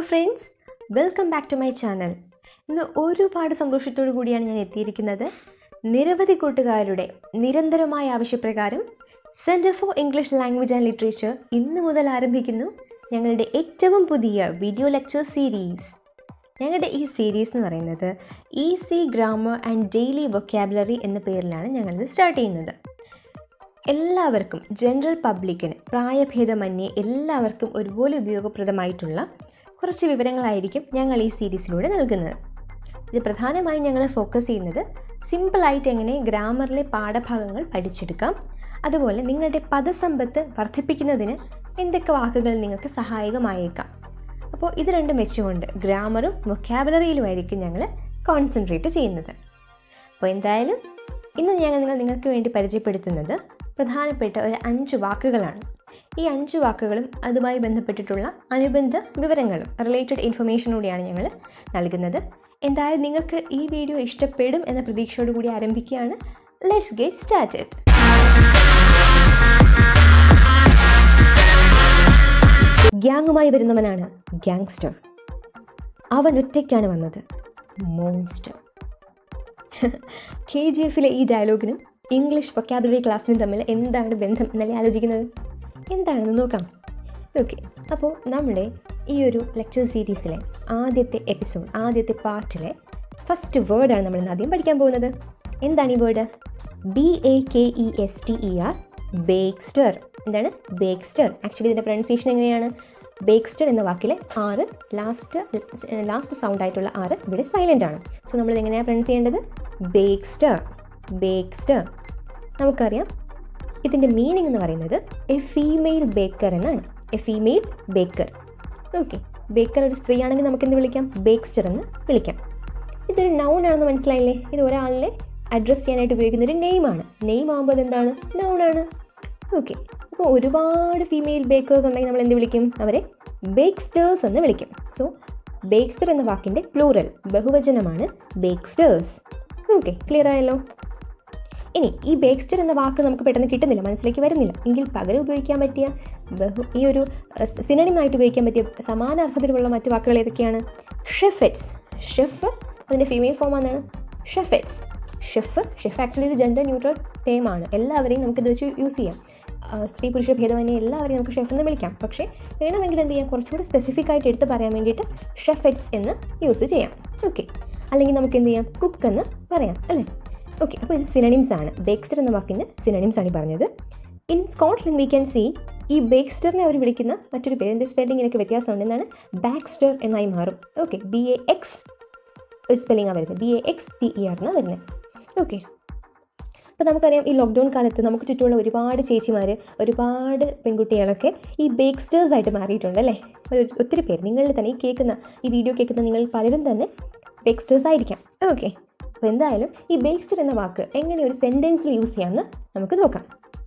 Friends welcome back to my channel ഇന്ന് ഒരുപാട് സന്തോഷത്തോടു കൂടിയാണ് ഞാൻ എത്തിയിരിക്കുന്നത് നിരവധി കൂട്ടുകാരുടെ നിരന്തരമായ ആവശ്യപ്രകാരം centre for English language and literature ഇന്ന് മുതൽ ആരംഭിക്കുന്നു ഞങ്ങളുടെ ഏറ്റവും പുതിയ വീഡിയോ ലെക്ചർ സീരീസ് ഞങ്ങളുടെ ഈ സീരീസ് എന്ന് പറയുന്നത് easy grammar and daily vocabulary എന്ന പേരിലാണ് ഞങ്ങളിത് സ്റ്റാർട്ട് ചെയ്യുന്നത് എല്ലാവർക്കും ജനറൽ പബ്ലിക്കിന് പ്രായഭേദമന്യേ എല്ലാവർക്കും ഒരുപോലെ ഉപയോഗപ്രദമായിട്ടുള്ള കുറച്ച് വിവരങ്ങളായിരിക്കും ഞങ്ങൾ ഈ സീരീസിലൂടെ നൽകുന്നത് ഇത് പ്രധാനമായും ഞങ്ങൾ ഫോക്കസ് ചെയ്യുന്നത് സിമ്പിളായിട്ട് എങ്ങനെ ഗ്രാമറിലെ പാഠഭാഗങ്ങൾ പഠിച്ചെടുക്കാം അതുപോലെ നിങ്ങളുടെ പദസമ്പത്ത് വർദ്ധിപ്പിക്കുന്നതിന് എന്തൊക്കെ വാക്കുകൾ നിങ്ങൾക്ക് സഹായകമായേക്കാം അപ്പോൾ ഇത് രണ്ടും വെച്ചുകൊണ്ട് ഗ്രാമറും വൊക്കാബുലറിയിലുമായിരിക്കും ഞങ്ങൾ കോൺസെൻട്രേറ്റ് ചെയ്യുന്നത് അപ്പോൾ എന്തായാലും ഇന്ന് ഞങ്ങൾ നിങ്ങൾ നിങ്ങൾക്ക് വേണ്ടി പരിചയപ്പെടുത്തുന്നത് പ്രധാനപ്പെട്ട ഒരു അഞ്ച് വാക്കുകളാണ് ഈ അഞ്ച് വാക്കുകളും അതുമായി ബന്ധപ്പെട്ടിട്ടുള്ള അനുബന്ധ വിവരങ്ങളും റിലേറ്റഡ് ഇൻഫർമേഷനോടെയാണ് ഞങ്ങൾ നൽകുന്നത് എന്തായാലും നിങ്ങൾക്ക് ഈ വീഡിയോ ഇഷ്ടപ്പെടും എന്ന പ്രതീക്ഷയോടുകൂടി ആരംഭിക്കുകയാണ് ലെറ്റ്സ് ഗെറ്റ് സ്റ്റാർട്ടഡ് ഗ്യാങ്ങുമായി വരുന്നവനാണ് ഗ്യാങ്സ്റ്റർ അവൻ ഒറ്റയ്ക്കാണ് വന്നത് മോൺസ്റ്റർ കെ ജി എഫിലെ ഈ ഡയലോഗിനും ഇംഗ്ലീഷ് വൊക്കാബുലറി ക്ലാസ്സിനും തമ്മിൽ എന്താണ് ബന്ധം എന്നല്ലേ ആലോചിക്കുന്നത് എന്താണെന്ന് നോക്കാം ഓക്കെ അപ്പോൾ നമ്മുടെ ഈ ഒരു ലെക്ചർ സീരീസിലെ ആദ്യത്തെ എപ്പിസോഡ് ആദ്യത്തെ പാർട്ടിലെ ഫസ്റ്റ് വേർഡാണ് നമ്മൾ ഇന്ന് ആദ്യം പഠിക്കാൻ പോകുന്നത് എന്താണ് ഈ word B A K E S T E R bakester എന്താണ് ബേക്സ്റ്റർ ആക്ച്വലി ഇതിൻ്റെ പ്രൊനൗൺസിയേഷൻ എങ്ങനെയാണ് ബേക്സ്റ്റർ എന്ന വാക്കിലെ ആറ് ലാസ്റ്റ് ലാസ്റ്റ് സൗണ്ട് ആയിട്ടുള്ള ആറ് ഇവിടെ സൈലൻ്റ് ആണ് സോ നമ്മൾ എങ്ങനെയാണ് പ്രൊനൗൺസ് ചെയ്യേണ്ടത് ബേക്സ്റ്റർ ബേക്സ്റ്റർ നമുക്കറിയാം ഇതിൻ്റെ മീനിങ് എന്ന് പറയുന്നത് എ ഫീമെയിൽ ബേക്കർ എന്നാണ് a female baker okay baker ഒരു സ്ത്രീ ആണെങ്കിൽ നമുക്ക് എന്ത് വിളിക്കാം ബേക്സ്റ്റർ എന്ന് വിളിക്കാം ഇതൊരു നൗൺ ആണെന്ന് മനസ്സിലായില്ലേ ഇത് ഒരാളിനെ അഡ്രസ്സ് ചെയ്യാനായിട്ട് ഉപയോഗിക്കുന്ന ഒരു നെയിമാണ് നെയിം ആകുമ്പോൾ അതെന്താണ് നൗൺ ആണ് ഓക്കെ അപ്പോൾ ഒരുപാട് ഫീമെയിൽ ബേക്കേഴ്സ് ഉണ്ടെങ്കിൽ നമ്മൾ എന്ത് വിളിക്കും അവരെ ബേക്സ്റ്റേഴ്സ് എന്ന് വിളിക്കും സോ ബേക്സ്റ്റർ എന്ന വാക്കിൻ്റെ പ്ലൂറൽ ബഹുവചനമാണ് ബേക്സ്റ്റേഴ്സ് ഓക്കെ ക്ലിയർ ആയല്ലോ ഇനി ഈ ബേക്സ്റ്റർ എന്ന വാക്ക് നമുക്ക് പെട്ടെന്ന് കിട്ടുന്നില്ല മനസ്സിലേക്ക് വരുന്നില്ല എങ്കിൽ പകരം ഉപയോഗിക്കാൻ പറ്റിയ ബഹു ഈ ഒരു സിനണിമായിട്ട് ഉപയോഗിക്കാൻ പറ്റിയ സമാന അർത്ഥത്തിലുള്ള മറ്റു വാക്കുകൾ ഏതൊക്കെയാണ് ഷെഫെറ്റ്സ് ഷെഫ് അതിൻ്റെ ഫീമെയിൽ ഫോം ആണ് ഷെഫെറ്റ്സ് ഷെഫ് ഷെഫ് ആക്ച്വലി ഒരു ജെൻഡർ ന്യൂട്രൽ ടേമാണ് എല്ലാവരെയും നമുക്കിത് വെച്ച് യൂസ് ചെയ്യാം സ്ത്രീ പുരുഷ ഭേദമന്യേ എല്ലാവരെയും നമുക്ക് ഷെഫ് എന്ന് വിളിക്കാം പക്ഷേ വേണമെങ്കിൽ എന്ത് ചെയ്യാം കുറച്ചുകൂടി സ്പെസിഫിക് ആയിട്ട് എടുത്ത് പറയാൻ വേണ്ടിയിട്ട് ഷെഫെറ്റ്സ് എന്ന് യൂസ് ചെയ്യാം ഓക്കെ അല്ലെങ്കിൽ നമുക്ക് എന്ത് ചെയ്യാം കുക്ക് എന്ന് പറയാം അല്ലേ ഓക്കെ അപ്പോൾ ഇത് സിനണിംസ് ആണ് ബേക്സ്റ്റർ എന്ന വാക്കിന് സിനണിംസ് ആണ് ഈ പറഞ്ഞത് in Scotland we can see ഈ ബേക്സ്റ്ററിനെ അവർ വിളിക്കുന്ന മറ്റൊരു പേരിൻ്റെ സ്പെല്ലിങ്ങിനൊക്കെ വ്യത്യാസമുണ്ട് എന്നാണ് ബാക്സ്റ്റർ എന്നായി മാറും ഓക്കെ ബി എ എക്സ് ഒരു സ്പെല്ലിങ്ങാണ് വരുന്നത് B A X T E R എന്നാണ് വരുന്നത് ഓക്കെ അപ്പോൾ നമുക്കറിയാം ഈ ലോക്ക്ഡൗൺ കാലത്ത് നമുക്ക് ചുറ്റുമുള്ള ഒരുപാട് ചേച്ചിമാർ ഒരുപാട് പെൺകുട്ടികളൊക്കെ ഈ ബേക്സ്റ്റേഴ്സ് ആയിട്ട് മാറിയിട്ടുണ്ട് അല്ലേ ഒത്തിരി പേര് നിങ്ങളിൽ തന്നെ ഈ കേൾക്കുന്ന ഈ വീഡിയോ കേൾക്കുന്ന നിങ്ങൾ പലരും തന്നെ ബേക്സ്റ്റേഴ്സ് ആയിരിക്കാം ഓക്കെ അപ്പോൾ എന്തായാലും ഈ ബേക്സ്റ്റർ എന്ന വാക്ക് എങ്ങനെ ഒരു സെൻറ്റൻസിൽ യൂസ് ചെയ്യാമെന്ന് നമുക്ക് നോക്കാം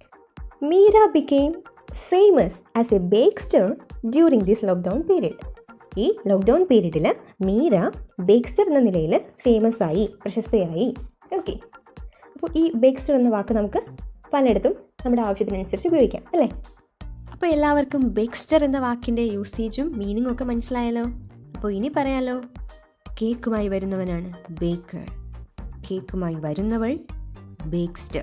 Meera became famous as a bakester during this lockdown period ഈ ലോക്ക്ഡൗൺ പീരീഡിൽ മീര ബേക്സ്റ്റർ എന്ന നിലയിൽ ഫേമസ് ആയി പ്രശസ്തയായി ഓക്കെ അപ്പോൾ ഈ ബേക്സ്റ്റർ എന്ന വാക്ക് നമുക്ക് പലയിടത്തും നമ്മുടെ ആവശ്യത്തിനനുസരിച്ച് ഉപയോഗിക്കാം അല്ലേ അപ്പോൾ എല്ലാവർക്കും ബേക്സ്റ്റർ എന്ന വാക്കിൻ്റെ യൂസേജും മീനിങ്ങും ഒക്കെ മനസ്സിലായല്ലോ അപ്പോൾ ഇനി പറയാലോ കേക്കുമായി വരുന്നവനാണ് ബേക്കർ കേക്കുമായി വരുന്നവൾ ബേക്സ്റ്റർ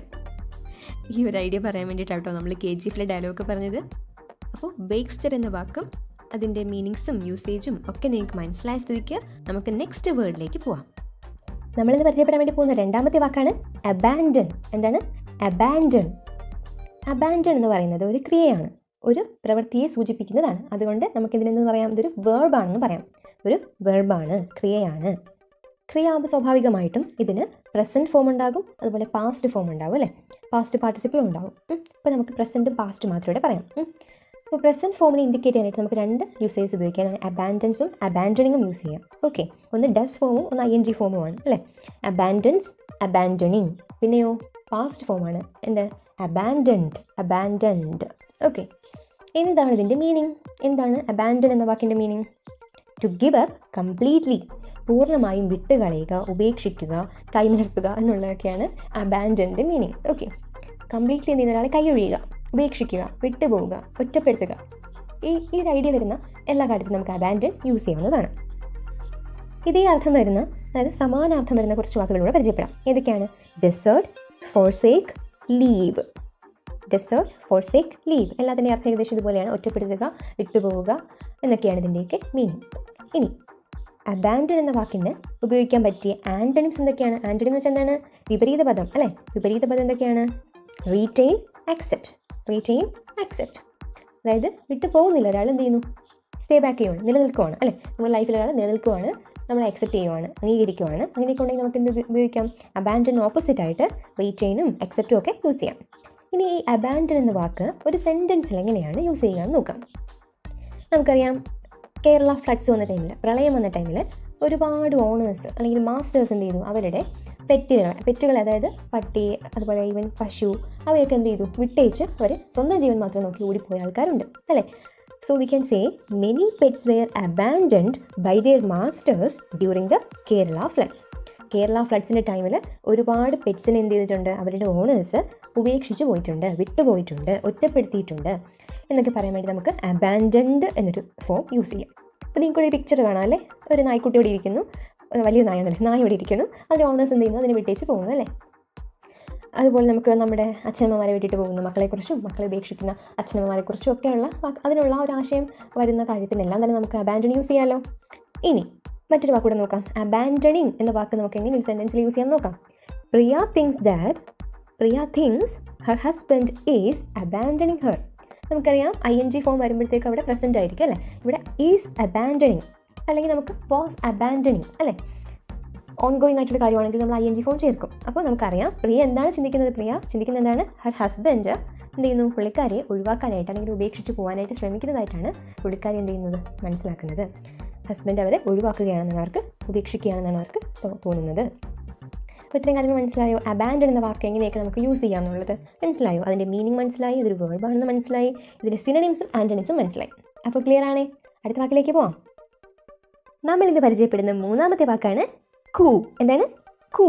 ഈ ഒരു ഐഡിയ പറയാൻ വേണ്ടിയിട്ടാട്ടോ നമ്മൾ കെ ജി എഫിലെ ഡയലോഗ് പറഞ്ഞത് അപ്പോൾ ബേക്സ്റ്റർ എന്ന വാക്കും അതിൻ്റെ മീനിങ്സും യൂസേജും ഒക്കെ നിങ്ങൾക്ക് മനസ്സിലായ സ്ഥിതിക്ക് നമുക്ക് നെക്സ്റ്റ് വേർഡിലേക്ക് പോവാം നമ്മളിന്ന് പരിചയപ്പെടാൻ വേണ്ടി പോകുന്ന രണ്ടാമത്തെ വാക്കാണ് അബാൻഡൻ എന്താണ് അബാൻഡൻ അബാൻഡൻ എന്ന് പറയുന്നത് ഒരു ക്രിയയാണ് ഒരു പ്രവൃത്തിയെ സൂചിപ്പിക്കുന്നതാണ് അതുകൊണ്ട് നമുക്കിതിനെന്ന് പറയാം ഇതൊരു വേർബാണെന്ന് പറയാം ഒരു വെർബാണ് ക്രിയയാണ് ക്രിയ ആകുമ്പോൾ സ്വാഭാവികമായിട്ടും ഇതിന് പ്രസൻറ്റ് ഫോം ഉണ്ടാകും അതുപോലെ പാസ്റ്റ് ഫോം ഉണ്ടാകും അല്ലേ പാസ്റ്റ് പാർട്ടിസിപ്പിളും ഉണ്ടാകും അപ്പോൾ നമുക്ക് പ്രസൻറ്റും പാസ്റ്റ് മാത്രമേ പറയാം അപ്പോൾ പ്രസൻറ്റ് ഫോമിനെ ഇൻഡിക്കേറ്റ് ചെയ്യാനായിട്ട് നമുക്ക് രണ്ട് യൂസേഴ്സ് ഉപയോഗിക്കാം അബാൻഡൻസും അബാൻഡണിങ്ങും യൂസ് ചെയ്യാം ഓക്കെ ഒന്ന് ഡസ് ഫോമും ഒന്ന് ഐ എൻ ജി ഫോമുമാണ് അല്ലേ അബാൻഡൻസ് അബാൻഡണിങ് പിന്നെയോ പാസ്റ്റ് ഫോമാണ് എന്ത് അബാൻഡൻഡ് അബാൻഡൻഡ് ഓക്കെ എന്താണ് ഇതിൻ്റെ മീനിങ് എന്താണ് അബാൻഡൻ എന്ന വാക്കിൻ്റെ meaning to give up completely പൂർണ്ണമായും വിട്ടുകളയുക ഉപേക്ഷിക്കുക കൈനിർത്തുക എന്നുള്ളതൊക്കെയാണ് അബാൻഡൻ്റെ മീനിങ് ഓക്കെ കംപ്ലീറ്റ്ലി എന്ത് ചെയ്യുന്ന ഒരാളെ കൈയൊഴിയുക ഉപേക്ഷിക്കുക വിട്ടുപോവുക ഒറ്റപ്പെടുത്തുക ഈ ഈ ഒരു ഐഡിയ വരുന്ന എല്ലാ കാര്യത്തിലും നമുക്ക് അബാൻഡൻ യൂസ് ചെയ്യാവുന്നതാണ് ഇതേ അർത്ഥം വരുന്ന അതായത് സമാനാർത്ഥം വരുന്ന കുറച്ച് വാക്കുകളൂടെ പരിചയപ്പെടാം ഏതൊക്കെയാണ് desert forsake leave desert forsake leave എല്ലാത്തിൻ്റെ അർത്ഥം ഏകദേശം ഇതുപോലെയാണ് ഒറ്റപ്പെടുത്തുക വിട്ടുപോവുക എന്നൊക്കെയാണ് ഇതിൻ്റെയൊക്കെ മീനിങ് ഇനി അബാൻഡൻ എന്ന വാക്കിന് ഉപയോഗിക്കാൻ പറ്റിയ ആൻറ്റണിംസ് എന്തൊക്കെയാണ് ആൻറ്റണിം എന്ന് വെച്ചാൽ എന്താണ് വിപരീത പദം അല്ലേ വിപരീത പദം എന്തൊക്കെയാണ് റീറ്റെയിൻ ആക്സെപ്റ്റ് റീറ്റെയിൻ ആക്സെപ്റ്റ് അതായത് വിട്ടു പോകുന്നില്ല ഒരാൾ എന്ത് ചെയ്യുന്നു സ്റ്റേ ബാക്ക് ചെയ്യുവാണ് നിലനിൽക്കുവാണ് അല്ലേ നമ്മുടെ ലൈഫിൽ ഒരാൾ നിലനിൽക്കുവാണ് നമ്മൾ അക്സെപ്റ്റ് ചെയ്യുവാണ് അംഗീകരിക്കുവാണ് അങ്ങനെയൊക്കെ ഉണ്ടെങ്കിൽ നമുക്ക് എന്ത് ഉപയോഗിക്കാം അബാൻഡൻ ഓപ്പോസിറ്റ് ആയിട്ട് റീറ്റെയിനും അക്സെപ്റ്റും ഒക്കെ യൂസ് ചെയ്യാം ഇനി ഈ അബാൻഡൻ എന്ന വാക്ക് ഒരു സെൻറ്റൻസിൽ എങ്ങനെയാണ് യൂസ് ചെയ്യുക എന്ന് നോക്കാം നമുക്കറിയാം കേരള ഫ്ലഡ്സ് വന്ന ടൈമിൽ പ്രളയം വന്ന ടൈമിൽ ഒരുപാട് ഓണേഴ്സ് അല്ലെങ്കിൽ മാസ്റ്റേഴ്സ് എന്ത് ചെയ്തു അവരുടെ പെറ്റുകളെ പെറ്റുകളെ അതായത് പട്ടി അതുപോലെ ഈവൻ പശു അവയൊക്കെ എന്ത് ചെയ്തു വിട്ടേച്ച് അവർ സ്വന്തം ജീവൻ മാത്രം നോക്കി ഓടിപ്പോയ ആൾക്കാരുണ്ട് അല്ലേ so we can say many pets were abandoned by their masters during the Kerala floods Kerala ഫ്ലഡ്സിൻ്റെ ടൈമിൽ ഒരുപാട് പെറ്റ്സിനെ എന്ത് ചെയ്തിട്ടുണ്ട് അവരുടെ ഓണേഴ്സ് ഉപേക്ഷിച്ച് പോയിട്ടുണ്ട് വിട്ടുപോയിട്ടുണ്ട് ഒറ്റപ്പെടുത്തിയിട്ടുണ്ട് എന്നൊക്കെ പറയാൻ വേണ്ടി നമുക്ക് അബാൻഡൻഡ് എന്നൊരു ഫോം യൂസ് ചെയ്യാം അപ്പോൾ നിങ്ങൾക്ക് ഒരു പിക്ചർ കാണാം അല്ലേ ഒരു നായ്ക്കുട്ടി ഇവിടെ ഇരിക്കുന്നു ഒരു വലിയ നായാണല്ലേ നായ ഇവിടെ ഇരിക്കുന്നു അതിൻ്റെ ഓണേഴ്സ് എന്ത് ചെയ്യുന്നു അതിനെ വിട്ടേച്ച് പോകുന്നു അല്ലേ അതുപോലെ നമുക്ക് നമ്മുടെ അച്ഛനമ്മമാരെ വിട്ടിട്ട് പോകുന്ന മക്കളെക്കുറിച്ചും മക്കളെ ഉപേക്ഷിക്കുന്ന അച്ഛനമ്മമാരെക്കുറിച്ചും ഒക്കെയുള്ള വാക്ക് അതിനുള്ള ഒരു ആശയം വരുന്ന കാര്യത്തിനെല്ലാം തന്നെ നമുക്ക് അബാൻഡൺ യൂസ് ചെയ്യാമല്ലോ ഇനി മറ്റൊരു വാക്കൂടെ നോക്കാം അബാൻഡണിങ് എന്ന വാക്ക് നമുക്ക് എങ്ങനെ സെൻറ്റൻസിൽ യൂസ് ചെയ്യാൻ നോക്കാം Priya thinks that Priya thinks her husband is abandoning her നമുക്കറിയാം ഐ എൻ ജി ഫോം വരുമ്പോഴത്തേക്ക് അവിടെ പ്രസൻറ്റ് ആയിരിക്കും അല്ലേ ഇവിടെ ഈസ് അബാൻഡണിങ് അല്ലെങ്കിൽ നമുക്ക് വാസ് അബാൻഡണിങ് അല്ലേ ഓൺ ഗോയിങ് ആയിട്ടുള്ള കാര്യമാണെങ്കിൽ നമ്മൾ ഐ എൻ ജി ഫോം ചേർക്കും അപ്പോൾ നമുക്കറിയാം പ്രിയ എന്താണ് ചിന്തിക്കുന്നത് പ്രിയ ചിന്തിക്കുന്നത് എന്താണ് ഹർ ഹസ്ബൻഡ് എന്ത് ചെയ്യുന്നു പുള്ളിക്കാരിയെ ഒഴിവാക്കാനായിട്ട് അല്ലെങ്കിൽ ഉപേക്ഷിച്ച് പോകാനായിട്ട് ശ്രമിക്കുന്നതായിട്ടാണ് പുള്ളിക്കാരി എന്ത് ചെയ്യുന്നത് മനസ്സിലാക്കുന്നത് ഹസ്ബൻഡ് അവരെ ഒഴിവാക്കുകയാണെന്നാണ് അവർക്ക് ഉപേക്ഷിക്കുകയാണെന്നാണ് അവർക്ക് തോ- തോന്നുന്നത് അപ്പോൾ ഇത്രയും കാര്യങ്ങൾ മനസ്സിലായോ അബാൻഡൻ എന്ന വാക്ക് എങ്ങനെയൊക്കെ നമുക്ക് യൂസ് ചെയ്യാമെന്നുള്ളത് മനസ്സിലായോ അതിൻ്റെ മീനിങ് മനസ്സിലായി ഇതൊരു വേർബാണെന്ന് മനസ്സിലായി ഇതിൻ്റെ സിനണിംസും ആൻറ്റണിംസും മനസ്സിലായി അപ്പോൾ ക്ലിയർ ആണേ അടുത്ത വാക്കിലേക്ക് പോവാം നമ്മൾ ഇന്ന് പരിചയപ്പെടുന്ന മൂന്നാമത്തെ വാക്കാണ് കൂ എന്താണ് കൂ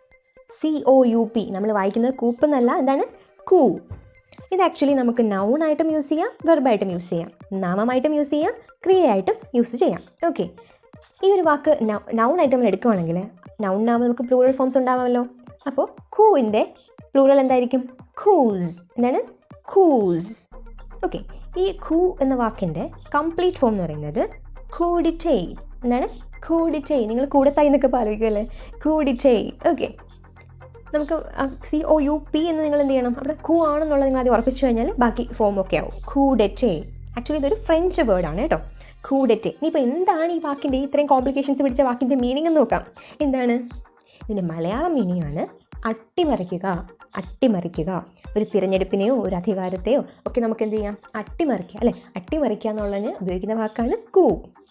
സി ഒ യു പി നമ്മൾ വായിക്കുന്നത് കൂപ്പ് എന്നല്ല എന്താണ് കൂ ഇത് ആക്ച്വലി നമുക്ക് noun ആയിട്ടും യൂസ് ചെയ്യാം വെർബായിട്ടും യൂസ് ചെയ്യാം നാമമായിട്ടും യൂസ് ചെയ്യാം ക്രിയയായിട്ടും യൂസ് ചെയ്യാം ഓക്കെ ഈ ഒരു വാക്ക് നൗൺ ആയിട്ട് നമ്മൾ എടുക്കുകയാണെങ്കിൽ നൗണിനാകുമ്പോൾ നമുക്ക് പ്ലൂറൽ ഫോംസ് ഉണ്ടാവാമല്ലോ അപ്പോൾ ഖൂവിൻ്റെ പ്ലൂറൽ എന്തായിരിക്കും ഖൂസ് എന്താണ് ഖൂസ് ഓക്കെ ഈ ഖൂ എന്ന വാക്കിൻ്റെ കംപ്ലീറ്റ് ഫോം എന്ന് പറയുന്നത് ഖൂഡിറ്റേ എന്താണ് ഖൂഡിറ്റേ നിങ്ങൾ കൂടത്തായി എന്നൊക്കെ ആലോചിക്കുമല്ലേ ഖൂഡിറ്റേ ഓക്കെ നമുക്ക് സി ഒ യു പി എന്ന് നിങ്ങൾ എന്ത് ചെയ്യണം അവിടെ ഖൂ ആണെന്നുള്ളത് നിങ്ങൾ ആദ്യം ഉറപ്പിച്ചു കഴിഞ്ഞാൽ ബാക്കി ഫോം ഒക്കെ ആവും ഖൂഡെറ്റേ ആക്ച്വലി ഇതൊരു ഫ്രഞ്ച് വേർഡാണ് കേട്ടോ ഖൂഡെറ്റേ ഇനിയിപ്പോൾ എന്താണ് ഈ വാക്കിൻ്റെ ഇത്രയും കോംപ്ലിക്കേഷൻസ് പിടിച്ച വാക്കിൻ്റെ മീനിങ് എന്ന് നോക്കാം എന്താണ് ഇതിൻ്റെ മലയാളം മീനിങ് ആണ് അട്ടിമറിക്കുക അട്ടിമറിക്കുക ഒരു തിരഞ്ഞെടുപ്പിനെയോ ഒരു അധികാരത്തെയോ ഒക്കെ നമുക്ക് എന്ത് ചെയ്യാം അട്ടിമറിക്കുക അല്ലേ അട്ടിമറിക്കുക എന്നുള്ളതിന് ഉപയോഗിക്കുന്ന വാക്കാണ് coup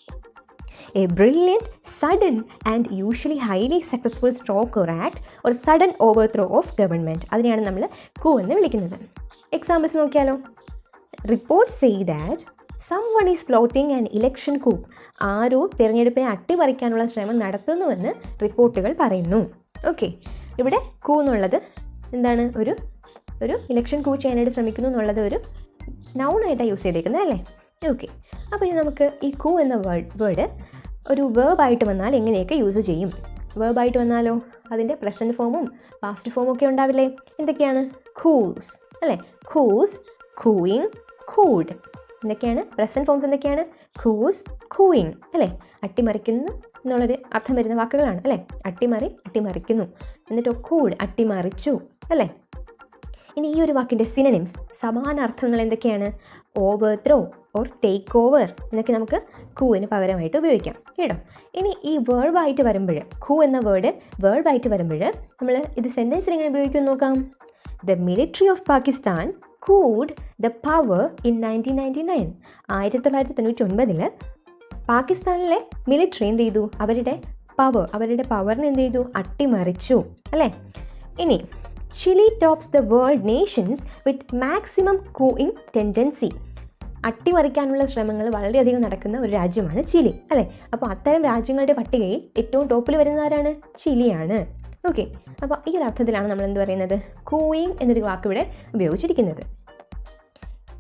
a brilliant sudden and usually highly successful stroke or act ഒരു sudden overthrow of government അതിനെയാണ് നമ്മൾ കൂ എന്ന് വിളിക്കുന്നത് എക്സാമ്പിൾസ് നോക്കിയാലോ report say that someone is plotting and election coup ആരോ തിരഞ്ഞെടുപ്പിനെ അട്ടിമറിക്കാനുള്ള ശ്രമം നടത്തുന്നുവെന്ന് റിപ്പോർട്ടുകൾ പറയുന്നു ഓക്കെ ഇവിടെ കൂ എന്നുള്ളത് എന്താണ് ഒരു ഒരു ഇലക്ഷൻ കൂ ചെയ്യാനായിട്ട് ശ്രമിക്കുന്നു എന്നുള്ളത് ഒരു നൗണായിട്ടാണ് യൂസ് ചെയ്തേക്കുന്നത് അല്ലേ ഓക്കെ അപ്പോൾ ഇനി നമുക്ക് ഈ കൂ എന്ന വേർഡ് വേർഡ് ഒരു വേർബായിട്ട് വന്നാൽ എങ്ങനെയൊക്കെ യൂസ് ചെയ്യും വേർബായിട്ട് വന്നാലോ അതിൻ്റെ പ്രസൻറ്റ് ഫോമും പാസ്റ്റ് ഫോമും ഒക്കെ ഉണ്ടാവില്ലേ എന്തൊക്കെയാണ് ഖൂസ് അല്ലേ ഖൂസ് ഖൂയിങ് ഖൂഡ് എന്തൊക്കെയാണ് പ്രസൻറ്റ് ഫോംസ് എന്തൊക്കെയാണ് ഖൂസ് ഖൂയിങ് അല്ലേ അട്ടിമറിക്കുന്നു എന്നുള്ളൊരു അർത്ഥം വരുന്ന വാക്കുകളാണ് അല്ലേ അട്ടിമറി അട്ടിമറിക്കുന്നു എന്നിട്ടോ ഖൂഡ് അട്ടിമറിച്ചു അല്ലേ ഇനി ഈ ഒരു വാക്കിൻ്റെ സിനണിംസ് സമാന അർത്ഥങ്ങൾ എന്തൊക്കെയാണ് overthrow or take over എന്നൊക്കെ നമുക്ക് ഖൂവിന് പകരമായിട്ട് ഉപയോഗിക്കാം കേട്ടോ ഇനി ഈ വേർബായിട്ട് വരുമ്പോൾ ഖൂ എന്ന വേർഡ് വേർബായിട്ട് വരുമ്പോൾ നമ്മൾ ഇത് സെൻറ്റൻസിൽ എങ്ങനെ ഉപയോഗിക്കും എന്ന് നോക്കാം the military of Pakistan couped the power in nineteen ninety nine ആയിരത്തി തൊള്ളായിരത്തി തൊണ്ണൂറ്റി ഒൻപതിൽ പാകിസ്ഥാനിലെ മിലിറ്ററി എന്ത് ചെയ്തു അവരുടെ പവർ അവരുടെ പവറിനെ എന്ത് ചെയ്തു അട്ടിമറിച്ചു അല്ലേ ഇനി Chile tops the world nations with maximum couping tendency അട്ടിമറിക്കാനുള്ള ശ്രമങ്ങൾ വളരെയധികം നടക്കുന്ന ഒരു രാജ്യമാണ് ചിലി അല്ലേ അപ്പോൾ അത്തരം രാജ്യങ്ങളുടെ പട്ടികയിൽ ഏറ്റവും ടോപ്പിൽ വരുന്നത് ആരാണ് ചിലിയാണ് ഓക്കെ അപ്പോൾ ഈ ഒരു അർത്ഥത്തിലാണ് നമ്മൾ എന്ത് പറയുന്നത് കൂയിങ് എന്നൊരു വാക്ക് ഇവിടെ ഉപയോഗിച്ചിരിക്കുന്നത്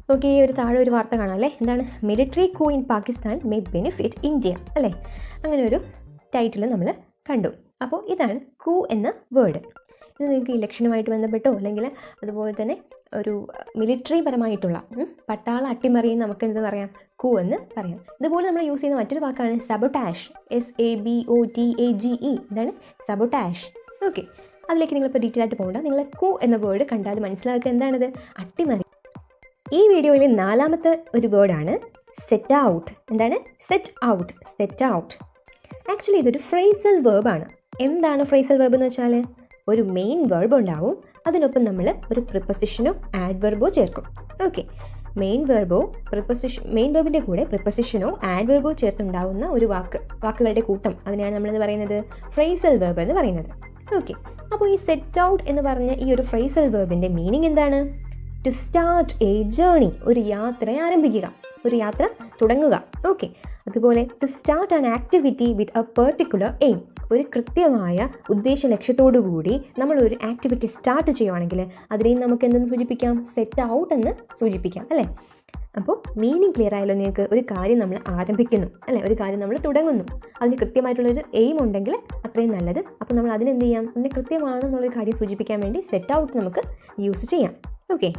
ഓക്കെ ഈ ഒരു താഴെ ഒരു വാർത്ത കാണാം അല്ലേ എന്താണ് military coup in Pakistan may benefit India അല്ലേ അങ്ങനെ ഒരു ടൈറ്റിൽ നമ്മൾ കണ്ടു അപ്പോൾ ഇതാണ് കൂ എന്ന വേർഡ് ഇത് നിങ്ങൾക്ക് ഇലക്ഷനുമായിട്ട് ബന്ധപ്പെട്ടോ അല്ലെങ്കിൽ അതുപോലെ തന്നെ ഒരു മിലിറ്ററി പരമായിട്ടുള്ള ഉം, പട്ടാള അട്ടിമറിയും നമുക്ക് എന്ത് പറയാം കൂ എന്ന് പറയാം ഇതുപോലെ നമ്മൾ യൂസ് ചെയ്യുന്ന മറ്റൊരു വാക്കാണ് sabotage S A B O T A G E ഇതാണ് സബോട്ടാഷ് ഓക്കെ അതിലേക്ക് നിങ്ങളിപ്പോൾ ഡീറ്റെയിൽ ആയിട്ട് പോകണ്ട നിങ്ങൾ കൂ എന്ന വേർഡ് കണ്ടാൽ മനസ്സിലാക്കുക എന്താണിത് അട്ടിമറി ഈ വീഡിയോയിലെ നാലാമത്തെ ഒരു വേർഡാണ് സെറ്റ് ഔട്ട് എന്താണ് set out set out actually ഇതൊരു ഫ്രേസൽ വേർബാണ് എന്താണ് ഫ്രേസൽ വേർബ് എന്ന് വെച്ചാൽ ഒരു മെയിൻ വേർബ് ഉണ്ടാവും അതിനൊപ്പം നമ്മൾ ഒരു പ്രിപ്പസിഷനോ ആഡ്വർബോ ചേർക്കും ഓക്കെ മെയിൻ വെർബോ പ്രിപ്പസിഷൻ മെയിൻ വെർബിൻ്റെ കൂടെ പ്രിപ്പസിഷനോ ആഡ്വർബോ ചേർത്തുണ്ടാവുന്ന ഒരു വാക്ക് വാക്കുകളുടെ കൂട്ടം അതിനെയാണ് നമ്മളെന്ന് പറയുന്നത് ഫ്രേസൽ വേർബ് എന്ന് പറയുന്നത് ഓക്കെ അപ്പോൾ ഈ സെറ്റ് ഔട്ട് എന്ന് പറഞ്ഞ ഈ ഒരു ഫ്രേസൽ വേർബിൻ്റെ മീനിങ് എന്താണ് ടു സ്റ്റാർട്ട് എ ജേണി ഒരു യാത്ര ആരംഭിക്കുക ഒരു യാത്ര തുടങ്ങുക ഓക്കെ അതുപോലെ to start an activity with a particular aim ഒരു കൃത്യമായ ഉദ്ദേശ ലക്ഷ്യത്തോടു കൂടി നമ്മൾ ഒരു ആക്ടിവിറ്റി സ്റ്റാർട്ട് ചെയ്യുവാണെങ്കിൽ അതിനെയും നമുക്ക് എന്തെന്ന് സൂചിപ്പിക്കാം സെറ്റ് ഔട്ട് എന്ന് സൂചിപ്പിക്കാം അല്ലേ അപ്പോൾ മീനിങ് ക്ലിയർ ആയല്ലോ നിങ്ങൾക്ക് ഒരു കാര്യം നമ്മൾ ആരംഭിക്കുന്നു അല്ലേ ഒരു കാര്യം നമ്മൾ തുടങ്ങുന്നു അതിന് കൃത്യമായിട്ടുള്ളൊരു എയിം ഉണ്ടെങ്കിൽ അത്രയും നല്ലത് അപ്പോൾ നമ്മൾ അതിനെന്ത് ചെയ്യാം അതിന് കൃത്യമാണെന്നുള്ളൊരു കാര്യം സൂചിപ്പിക്കാൻ വേണ്ടി സെറ്റ് ഔട്ട് നമുക്ക് യൂസ് ചെയ്യാം ഓക്കെ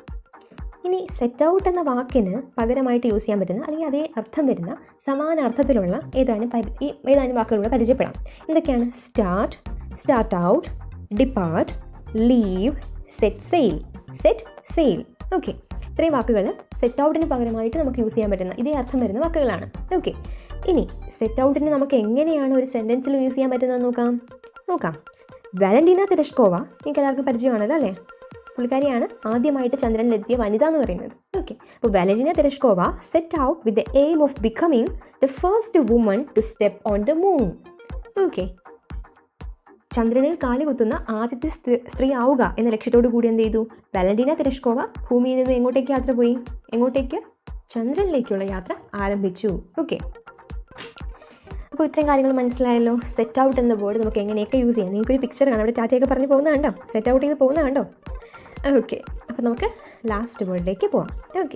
ഇനി സെറ്റ് ഔട്ട് എന്ന വാക്കിന് പകരമായിട്ട് യൂസ് ചെയ്യാൻ പറ്റുന്ന അല്ലെങ്കിൽ അതേ അർത്ഥം വരുന്ന സമാന അർത്ഥത്തിലുള്ള ഏതാനും പരി ഈ ഏതാനും വാക്കുകളൂടെ പരിചയപ്പെടാം എന്തൊക്കെയാണ് start start out depart leave set sail set sail okay ഇത്രയും വാക്കുകൾ സെറ്റ് ഔട്ടിന് പകരമായിട്ട് നമുക്ക് യൂസ് ചെയ്യാൻ പറ്റുന്ന ഇതേ അർത്ഥം വരുന്ന വാക്കുകളാണ് ഓക്കെ ഇനി സെറ്റ് ഔട്ടിന് നമുക്ക് എങ്ങനെയാണ് ഒരു സെൻറ്റൻസിൽ യൂസ് ചെയ്യാൻ പറ്റുന്നത് നോക്കാം നോക്കാം വാലന്റീന തെരഷ്കോവ നിങ്ങൾക്ക് എല്ലാവർക്കും പരിചയമാണല്ലോ അല്ലേ പുള്ളിക്കാരിയാണ് ആദ്യമായിട്ട് ചന്ദ്രനിലെത്തിയ വനിത എന്ന് പറയുന്നത് ഓക്കെ അപ്പോൾ Valentina Tereshkova set out with the aim of becoming the first woman to step on the moon okay ചന്ദ്രനിൽ കാലുകുത്തുന്ന ആദ്യത്തെ സ്ത്രീ- സ്ത്രീ ആവുക എന്ന ലക്ഷ്യത്തോടു കൂടി എന്ത് ചെയ്തു വാലന്റീന തെരഷ്കോവ ഭൂമിയിൽ നിന്ന് എങ്ങോട്ടേക്ക് യാത്ര പോയി എങ്ങോട്ടേക്ക് ചന്ദ്രനിലേക്കുള്ള യാത്ര ആരംഭിച്ചു ഓക്കെ അപ്പോൾ ഇത്രയും കാര്യങ്ങൾ മനസ്സിലായല്ലോ സെറ്റ് ഔട്ട് എന്ന വേർഡ് നമുക്ക് എങ്ങനെയൊക്കെ യൂസ് ചെയ്യാം നിങ്ങൾക്കൊരു പിക്ചർ കാണാം അവിടെ ടാറ്റയൊക്കെ പറഞ്ഞ് പോകുന്ന കണ്ടോ സെറ്റ് ഔട്ട് ചെയ്ത് പോകുന്ന കണ്ടോ ഓക്കെ അപ്പോൾ നമുക്ക് ലാസ്റ്റ് വേർഡിലേക്ക് പോവാം ഓക്കെ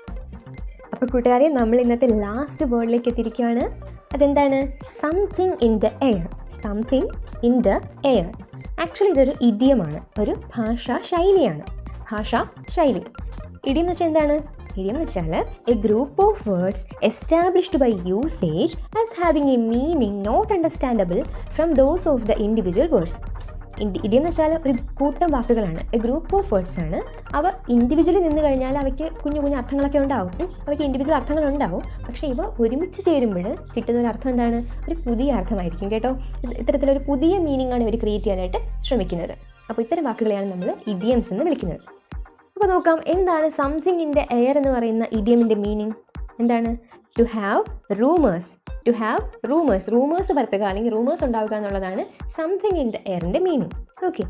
അപ്പോൾ കൂട്ടുകാരെ നമ്മൾ ഇന്നത്തെ ലാസ്റ്റ് വേർഡിലേക്ക് എത്തിയിരിക്കുകയാണ് അതെന്താണ് something in the air something in the air actually ഇതൊരു ഇഡിയമാണ് ഒരു ഭാഷാ ശൈലിയാണ് ഭാഷാ ശൈലി ഇഡിയം എന്ന് വെച്ചാൽ എന്താണ് ഇഡിയം എന്ന് വെച്ചാൽ a group of words established by usage as having a meaning not understandable from those of the individual words idiom എന്ന് വെച്ചാൽ ഒരു കൂട്ടം വാക്കുകളാണ് എ ഗ്രൂപ്പ് ഓഫ് വേർഡ്സ് ആണ് അവ ഇൻഡിവിജ്വലി നിന്ന് കഴിഞ്ഞാൽ അവയ്ക്ക് കുഞ്ഞു കുഞ്ഞു അർത്ഥങ്ങളൊക്കെ ഉണ്ടാവും ഉം. അവയ്ക്ക് ഇൻഡിവിജ്വൽ അർത്ഥങ്ങൾ ഉണ്ടാവും പക്ഷേ ഇവ ഒരുമിച്ച് ചേരുമ്പോൾ കിട്ടുന്ന ഒരു അർത്ഥം എന്താണ് ഒരു പുതിയ അർത്ഥമായിരിക്കും കേട്ടോ ഇത് ഇത്തരത്തിലൊരു പുതിയ മീനിങ് ആണ് ഇവർ ക്രിയേറ്റ് ചെയ്യാനായിട്ട് ശ്രമിക്കുന്നത് അപ്പോൾ ഇത്തരം വാക്കുകളെയാണ് നമ്മൾ ഇഡിയംസ് എന്ന് വിളിക്കുന്നത് അപ്പോൾ നോക്കാം എന്താണ് സംതിങ് ഇൻ ദ എയർ എന്ന് പറയുന്ന ഇഡിയമിൻ്റെ മീനിങ് എന്താണ് to have rumours to have rumours rumours പരത്തുക അല്ലെങ്കിൽ റൂമേഴ്സ് ഉണ്ടാവുക എന്നുള്ളതാണ് സംതിങ് ഇൻ ദ എയറിൻ്റെ meaning okay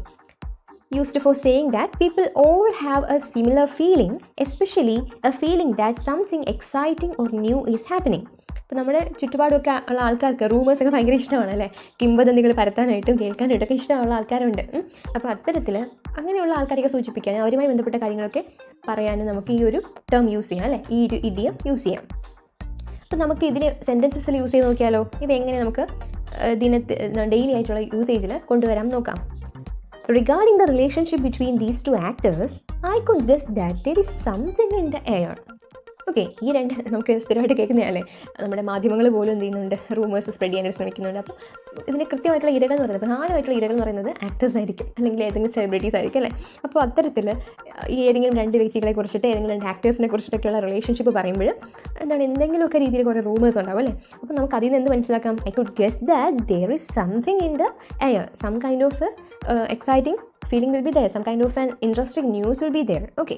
used for saying that people all have a similar feeling especially a feeling that something exciting or new is happening ഇപ്പോൾ നമ്മുടെ ചുറ്റുപാടൊക്കെ ഉള്ള ആൾക്കാർക്ക് rumours ഒക്കെ ഭയങ്കര ഇഷ്ടമാണ് അല്ലേ കിംബദന്തികൾ പരത്താനായിട്ടും കേൾക്കാനായിട്ടൊക്കെ ഇഷ്ടമുള്ള ആൾക്കാരുണ്ട് ഉം. അപ്പോൾ അത്തരത്തിൽ അങ്ങനെയുള്ള ആൾക്കാരെയൊക്കെ സൂചിപ്പിക്കാൻ അവരുമായി ബന്ധപ്പെട്ട കാര്യങ്ങളൊക്കെ പറയാനും നമുക്ക് ഈ ഒരു ടേം യൂസ് ചെയ്യാം അല്ലേ ഈ ഒരു ഇഡിയം യൂസ് ചെയ്യാം അപ്പോൾ നമുക്ക് ഇതിന് സെൻറ്റൻസസിൽ യൂസ് ചെയ്ത് നോക്കിയാലോ ഇത് എങ്ങനെ നമുക്ക് ദിനത്തിൽ ഡെയിലി ആയിട്ടുള്ള യൂസേജിൽ കൊണ്ടുവരാൻ നോക്കാം Regarding the relationship between these two actors, I could guess that there is something in the air. Okay ഈ രണ്ട് നമുക്ക് സ്ഥിരമായിട്ട് കേൾക്കുന്നതല്ലേ നമ്മുടെ മാധ്യമങ്ങൾ പോലും എന്ത് ചെയ്യുന്നുണ്ട് റൂമേഴ്സ് സ്പ്രെഡ് ചെയ്യാനായിട്ട് ശ്രമിക്കുന്നുണ്ട് അപ്പോൾ ഇതിന് കൃത്യമായിട്ടുള്ള ഇരകൾ എന്ന് പറയുന്നത് പ്രധാനമായിട്ടുള്ള ഇരകൾ എന്ന് പറയുന്നത് ആക്ടേഴ്സ് ആയിരിക്കും അല്ലെങ്കിൽ ഏതെങ്കിലും സെലിബ്രിറ്റീസ് ആയിരിക്കും അല്ലേ അപ്പോൾ അത്തരത്തിൽ ഈ ഏതെങ്കിലും രണ്ട് വ്യക്തികളെ കുറിച്ചിട്ട് ഏതെങ്കിലും രണ്ട് ആക്ടേഴ്സിനെ കുറിച്ചിട്ടൊക്കെയുള്ള റിലേഷൻഷിപ്പ് പറയുമ്പോൾ എന്താണ് എന്തെങ്കിലുമൊക്കെ രീതിയിൽ കുറേ റൂമേഴ്സ് ഉണ്ടാവും അല്ലേ അപ്പോൾ നമുക്ക് അതിൽ നിന്ന് എന്ത് മനസ്സിലാക്കാം I could guess that there is something in the air some kind of exciting feeling will be there some kind of an interesting news will be there okay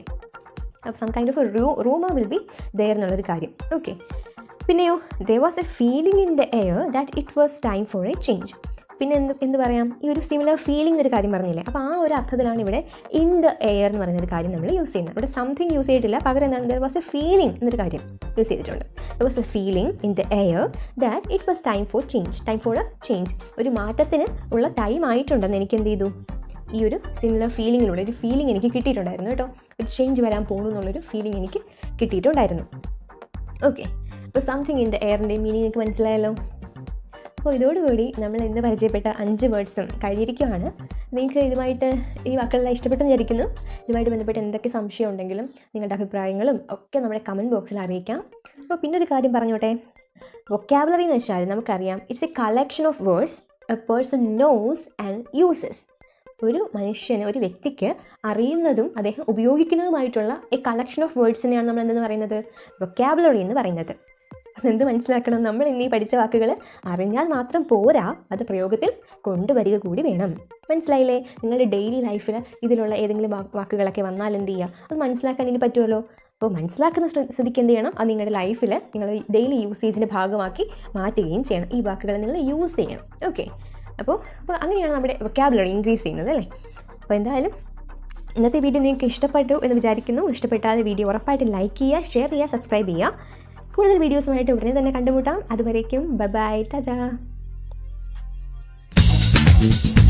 some kind of റൂ rumour will be there എന്നുള്ളൊരു കാര്യം okay പിന്നെയോ there was a feeling in the air that it was time for a change പിന്നെ എന്ത് എന്ത് പറയാം ഈ ഒരു സിമിലർ ഫീലിംഗ് ഒരു കാര്യം പറഞ്ഞില്ലേ അപ്പോൾ ആ ഒരു അർത്ഥത്തിലാണ് ഇവിടെ ഇൻ ദ എയർ എന്ന് പറയുന്ന ഒരു കാര്യം നമ്മൾ യൂസ് ചെയ്യുന്നത് ഇവിടെ സംതിങ് യൂസ് ചെയ്തിട്ടില്ല പകരം എന്താണ് ദർ വാസ് എ ഫീലിംഗ് എന്നൊരു കാര്യം യൂസ് ചെയ്തിട്ടുണ്ട് there was a feeling in the air that it was time for change time for a change ഒരു മാറ്റത്തിന് ഉള്ള ടൈം ആയിട്ടുണ്ടെന്ന് എനിക്ക് എന്ത് ചെയ്തു ഈ ഒരു സിമിലർ ഫീലിങ്ങിലൂടെ ഒരു ഫീലിംഗ് എനിക്ക് കിട്ടിയിട്ടുണ്ടായിരുന്നു കേട്ടോ ഒരു ചേഞ്ച് വരാൻ പോകുന്നു എന്നുള്ളൊരു ഫീലിംഗ് എനിക്ക് കിട്ടിയിട്ടുണ്ടായിരുന്നു ഓക്കെ അപ്പോൾ സംതിങ് ഇൻ ദ എയറിൻ്റെ മീനിങ് നിങ്ങൾക്ക് മനസ്സിലായല്ലോ അപ്പോൾ ഇതോടുകൂടി നമ്മൾ ഇന്ന് പരിചയപ്പെട്ട അഞ്ച് വേർഡ്സും കഴിഞ്ഞിരിക്കുകയാണ് നിങ്ങൾക്ക് ഇതുമായിട്ട് ഈ വാക്കുകളെല്ലാം ഇഷ്ടപ്പെട്ടെന്ന് വിചാരിക്കുന്നു ഇതുമായിട്ട് ബന്ധപ്പെട്ട് എന്തൊക്കെ സംശയം ഉണ്ടെങ്കിലും നിങ്ങളുടെ അഭിപ്രായങ്ങളും ഒക്കെ നമ്മുടെ കമൻറ്റ് ബോക്സിൽ അറിയിക്കാം അപ്പോൾ പിന്നെ ഒരു കാര്യം പറഞ്ഞോട്ടെ വൊക്കാബുലറി എന്ന് വെച്ചാൽ നമുക്കറിയാം it's a collection of words a person knows and uses ഒരു മനുഷ്യന് ഒരു വ്യക്തിക്ക് അറിയുന്നതും അദ്ദേഹം ഉപയോഗിക്കുന്നതുമായിട്ടുള്ള എ കളക്ഷൻ ഓഫ് വേർഡ്സിനെയാണ് നമ്മൾ എന്തെന്ന് പറയുന്നത് വൊക്കാബുലറി എന്ന് പറയുന്നത് അതെന്ത് മനസ്സിലാക്കണം നമ്മൾ ഇന്നീ പഠിച്ച വാക്കുകൾ അറിഞ്ഞാൽ മാത്രം പോരാ അത് പ്രയോഗത്തിൽ കൊണ്ടുവരിക കൂടി വേണം മനസ്സിലായില്ലേ നിങ്ങളുടെ ഡെയിലി ലൈഫിൽ ഇതിലുള്ള ഏതെങ്കിലും വാ- വാക്കുകളൊക്കെ വന്നാൽ എന്ത് ചെയ്യുക അത് മനസ്സിലാക്കാൻ ഇനി പറ്റുമല്ലോ അപ്പോൾ മനസ്സിലാക്കുന്ന സ്ഥ- സ്ഥിതിക്ക് എന്ത് ചെയ്യണം അത് നിങ്ങളുടെ ലൈഫിൽ നിങ്ങൾ ഡെയിലി യൂസേജിൻ്റെ ഭാഗമാക്കി മാറ്റുകയും ചെയ്യണം ഈ വാക്കുകൾ നിങ്ങൾ യൂസ് ചെയ്യണം ഓക്കെ അപ്പോൾ അപ്പോൾ അങ്ങനെയാണ് നമ്മുടെ വൊക്കാബുലറി ഇൻക്രീസ് ചെയ്യുന്നത് അല്ലേ അപ്പോൾ എന്തായാലും ഇന്നത്തെ വീഡിയോ നിങ്ങൾക്ക് ഇഷ്ടപ്പെട്ടു എന്ന് വിചാരിക്കുന്നു ഇഷ്ടപ്പെട്ടാൽ വീഡിയോ ഉറപ്പായിട്ട് ലൈക്ക് ചെയ്യുക ഷെയർ ചെയ്യുക സബ്സ്ക്രൈബ് ചെയ്യുക കൂടുതൽ വീഡിയോസുമായിട്ട് ഉടനെ തന്നെ കണ്ടുമുട്ടാം അതുവരേക്കും ബൈ ബൈ ടാറ്റാ